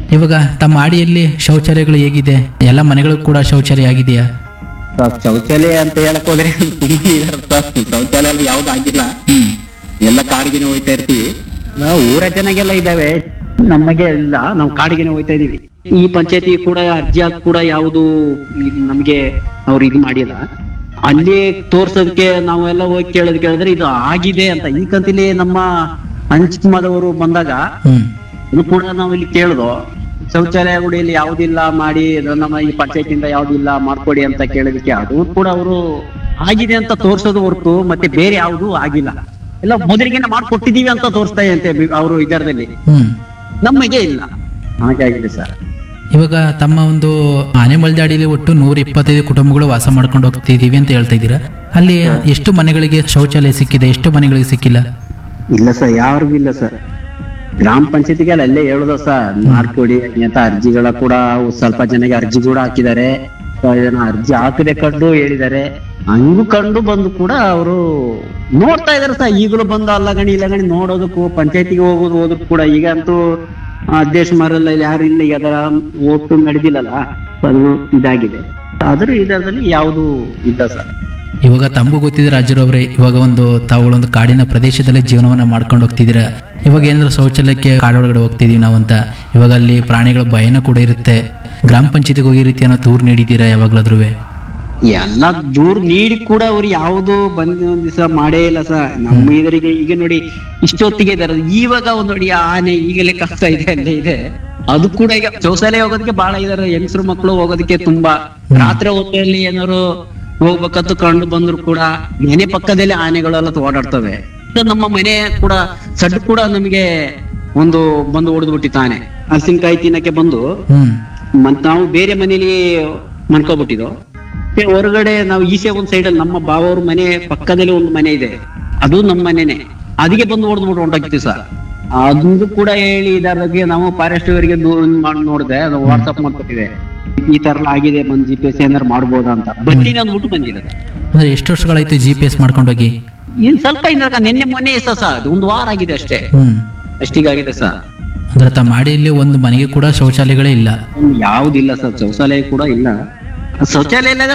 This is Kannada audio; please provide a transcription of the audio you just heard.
ಇವಾಗ ತಮ್ಮ ಆಡಿಯಲ್ಲಿ ಶೌಚಾಲಯಗಳು ಹೇಗಿದೆ ಎಲ್ಲ ಮನೆಗಳು ಕೂಡ ಶೌಚಾಲಯ ಆಗಿದೆಯಾ ಸರ್, ಶೌಚಾಲಯ ಅಂತ ಹೇಳಕ್ ಹೋದ್ರೆ ತುಂಬಾ ಇದಾರೆ ಸರ್. ಶೌಚಾಲಯ ಎಲ್ಲ ಯಾವ್ದು ಆಗಿಲ್ಲ ಎಲ್ಲ ಕಾಡಿಗೆನೆ ಹೋಯ್ತಾ ಇರ್ತೀವಿ ನಾವು ಊರ ಜನಗೆಲ್ಲ ಇದಾವೆ ನಮಗೆ ಇಲ್ಲ ನಾವು ಕಾಡಿಗೆನೆ ಹೋಯ್ತಾ ಇದೀವಿ ಈ ಪಂಚಾಯತಿ ಕೂಡ ಅರ್ಜಿ ಹಾಕಿ ಕೂಡ ಯಾವುದು ನಮ್ಗೆ ಅವ್ರು ಇದು ಮಾಡಿಲ್ಲ ಅಲ್ಲಿ ತೋರ್ಸೋದಕ್ಕೆ ನಾವೆಲ್ಲ ಹೋಗಿ ಕೇಳೋದ್ ಕೇಳಿದ್ರೆ ಇದು ಆಗಿದೆ ಅಂತ ಈ ಕಂತಿಲಿ ನಮ್ಮ ಅಂಚಿಮದವರು ಬಂದಾಗ ಹ್ಮ್ ಇದು ಕೂಡ ನಾವು ಇಲ್ಲಿ ಕೇಳುದು ಶೌಚಾಲಯಗಳು ಇಲ್ಲಿ ಯಾವ್ದಿಲ್ಲ ಮಾಡಿ ಇದು ನಮ್ಮ ಈ ಪಂಚಾಯತಿಂದ ಯಾವ್ದಿಲ್ಲ ಮಾಡ್ಕೊಡಿ ಅಂತ ಕೇಳೋದಕ್ಕೆ ಅದು ಕೂಡ ಅವರು ಆಗಿದೆ ಅಂತ ತೋರ್ಸೋದು ಹೊರತು ಮತ್ತೆ ಬೇರೆ ಯಾವುದು ಆಗಿಲ್ಲ ಎಲ್ಲ ಮೊದಲಿಗೆ ಮಾಡ್ಕೊಟ್ಟಿದೀವಿ ಅಂತ ತೋರಿಸ್ತಾ ಅಂತೆ ಅವರು ಇದರದಲ್ಲಿ ಹ್ಮ್ ನಮಗೆ ಇಲ್ಲ ಹಾಗಾಗಿದೆ ಸರ್ ಇವಾಗ ತಮ್ಮ ಒಂದು ಆನೆ ಮಲ್ದಾಡಿಲಿ ಒಟ್ಟು ನೂರ ಇಪ್ಪತ್ತೈದು ಕುಟುಂಬಗಳು ವಾಸ ಮಾಡ್ಕೊಂಡು ಹೋಗ್ತಿದೀವಿ ಅಂತ ಹೇಳ್ತಾ ಇದ್ದೀರಾ ಅಲ್ಲಿ ಎಷ್ಟು ಮನೆಗಳಿಗೆ ಶೌಚಾಲಯ ಸಿಕ್ಕಿದೆ ಎಷ್ಟು ಮನೆಗಳಿಗೆ ಸಿಕ್ಕಿಲ್ಲ ಇಲ್ಲ ಸರ್ ಯಾರಿಗೂ ಇಲ್ಲ ಸರ್ ಗ್ರಾಮ ಪಂಚಾಯತಿಗೆ ಅಲ್ಲೇ ಹೇಳುದ ಸರ್ ಮಾಡ್ಕೊಡಿ ಅಂತ ಅರ್ಜಿಗಳ ಕೂಡ ಸ್ವಲ್ಪ ಜನಗೆ ಅರ್ಜಿ ಕೂಡ ಹಾಕಿದ್ದಾರೆ ಸ್ವಲ್ಪ ಜನ ಅರ್ಜಿ ಹಾಕದೆ ಕಂಡು ಹೇಳಿದ್ದಾರೆ ಹಂಗೂ ಕಂಡು ಬಂದು ಕೂಡ ಅವರು ನೋಡ್ತಾ ಇದಾರೆ ಸರ್ ಈಗಲೂ ಬಂದು ಅಲ್ಲಗಣಿ ಇಲ್ಲಗಣಿ ನೋಡೋದಕ್ಕೂ ಪಂಚಾಯತಿಗೆ ಹೋಗೋದು ಹೋದಕ್ಕೂ ಕೂಡ ಈಗ ಅಂತೂ ಅಧ್ಯಕ್ಷ ಮಾರೆಲ್ಲ ಯಾರು ಇಲ್ಲ ಈಗ ಅದರ ಓಟು ನಡೆದಿಲ್ಲಲ್ಲ ಅದು ಇದಾಗಿದೆ ಅದ್ರ ಇದರಲ್ಲಿ ಯಾವುದು ಇಲ್ಲ ಸರ್ ಇವಾಗ ತಮಗೂ ಗೊತ್ತಿದೆ ರಾಜರವ್ರೆ ಇವಾಗ ಒಂದು ತಾವುಗಳೊಂದು ಕಾಡಿನ ಪ್ರದೇಶದಲ್ಲೇ ಜೀವನವನ್ನ ಮಾಡ್ಕೊಂಡು ಹೋಗ್ತಿದ್ದೀರಾ ಇವಾಗ ಏನಾದ್ರು ಶೌಚಾಲಯಕ್ಕೆ ಕಾಡೊಳಗಡೆ ಹೋಗ್ತಿದೀವಿ ನಾವು ಅಂತ ಇವಾಗ ಅಲ್ಲಿ ಪ್ರಾಣಿಗಳ ಭಯನೂ ಕೂಡ ಇರುತ್ತೆ ಗ್ರಾಮ ಪಂಚಾಯತಿಗೆ ಹೋಗಿ ರೀತಿ ಏನೋ ದೂರ ನೀಡಿದ್ದೀರಾ ಯಾವಾಗ್ಲಾದ್ರೂ ಎಲ್ಲ ದೂರ ನೀಡಿ ಕೂಡ ಅವ್ರು ಯಾವುದು ಬಂದ ಒಂದ್ ದಿವಸ ಮಾಡೇ ಇಲ್ಲ ಸರ್ ನಮ್ಮ ಇದರಿಗೆ ಈಗ ನೋಡಿ ಇಷ್ಟೊತ್ತಿಗೆ ಇದಾರೆ ಇವಾಗ ಒಂದ್ ನೋಡಿ ಆನೆ ಈಗಲೇ ಕಷ್ಟ ಇದೆ ಅಲ್ಲೇ ಇದೆ ಅದು ಕೂಡ ಈಗ ಶೌಚಾಲಯ ಹೋಗೋದಕ್ಕೆ ಬಹಳ ಇದಾರೆ ಹೆಂಗಸರು ಮಕ್ಕಳು ಹೋಗೋದಕ್ಕೆ ತುಂಬಾ ರಾತ್ರಿ ಹೊತ್ತಲ್ಲಿ ಏನಾದ್ರು ಹೋಗ್ಬೇಕಂತ ಕಂಡು ಬಂದ್ರು ಕೂಡ ಮನೆ ಪಕ್ಕದಲ್ಲಿ ಆನೆಗಳೆಲ್ಲ ಓಡಾಡ್ತವೆ ಇದು ನಮ್ಮ ಮನೆ ಕೂಡ ಸಡ್ಡು ಕೂಡ ನಮಗೆ ಒಂದು ಬಂದು ಹೊಡೆದು ಬಿಟ್ಟಿತ್ತು ಆನೆ ಹಲಸಿನಕಾಯಿ ತಿನ್ನಕ್ಕೆ ಬಂದು ಹ್ಮ್ ಮತ್ ನಾವು ಬೇರೆ ಮನೇಲಿ ಮನ್ಕೋಬಿಟ್ಟಿದ್ದು ಮತ್ತೆ ಹೊರಗಡೆ ನಾವು ಈಚೆ ಒಂದ್ ಸೈಡ್ ಅಲ್ಲಿ ನಮ್ಮ ಬಾವವ್ರ ಮನೆ ಪಕ್ಕದಲ್ಲಿ ಒಂದು ಮನೆ ಇದೆ ಅದು ನಮ್ಮ ಮನೆನೆ ಅದಕ್ಕೆ ಬಂದು ಹೊಡೆದ್ಬಿಟ್ಟು ಹೊಂಟೋಗ್ತೀವಿ ಸರ್ ಅದು ಕೂಡ ಹೇಳಿ ಇದಾರಿಗೆ ನಾವು ಫಾರೆಸ್ಟ್ ಅವರಿಗೆ ಮಾಡಿ ನೋಡಿದೆ ಅದು ವಾಟ್ಸಪ್ ಮಾಡ್ಕೊಟ್ಟಿದೆ ಈ ತರ ಎಲ್ಲ ಆಗಿದೆ ಬಂದ್ ಜಿ ಪಿ ಎಸ್ ಏನಾರು ಮಾಡ್ಬೋದಾ ಅಂತ ಬರ್ತೀನಿ ಅಂದ್ಬಿಟ್ಟು ಬಂದಿರೋದು ಅಂದ್ರೆ ಎಷ್ಟು ವರ್ಷಗಳಾಯ್ತು ಜಿ ಪಿ ಎಸ್ ಮಾಡ್ಕೊಂಡೋಗಿ ಇನ್ ಸ್ವಲ್ಪ ಇನ್ನ ನಿನ್ನೆ ಮೊನ್ನೆ ಸರ್ ಅದು ಒಂದು ವಾರ ಆಗಿದೆ ಅಷ್ಟೇ ಹ್ಮ್ ಅಷ್ಟಿಗಾಗಿದೆ ಸರ್ ಅಂದ್ರೆ ತಮ್ಮ ಮಾಡಿಯಲ್ಲಿ ಒಂದು ಮನೆಗೆ ಕೂಡ ಶೌಚಾಲಯಗಳೇ ಇಲ್ಲ ಯಾವ್ದಿಲ್ಲ ಸರ್ ಶೌಚಾಲಯ ಕೂಡ ಇಲ್ಲ ಶೌಚಾಲಯ ಇಲ್ಲ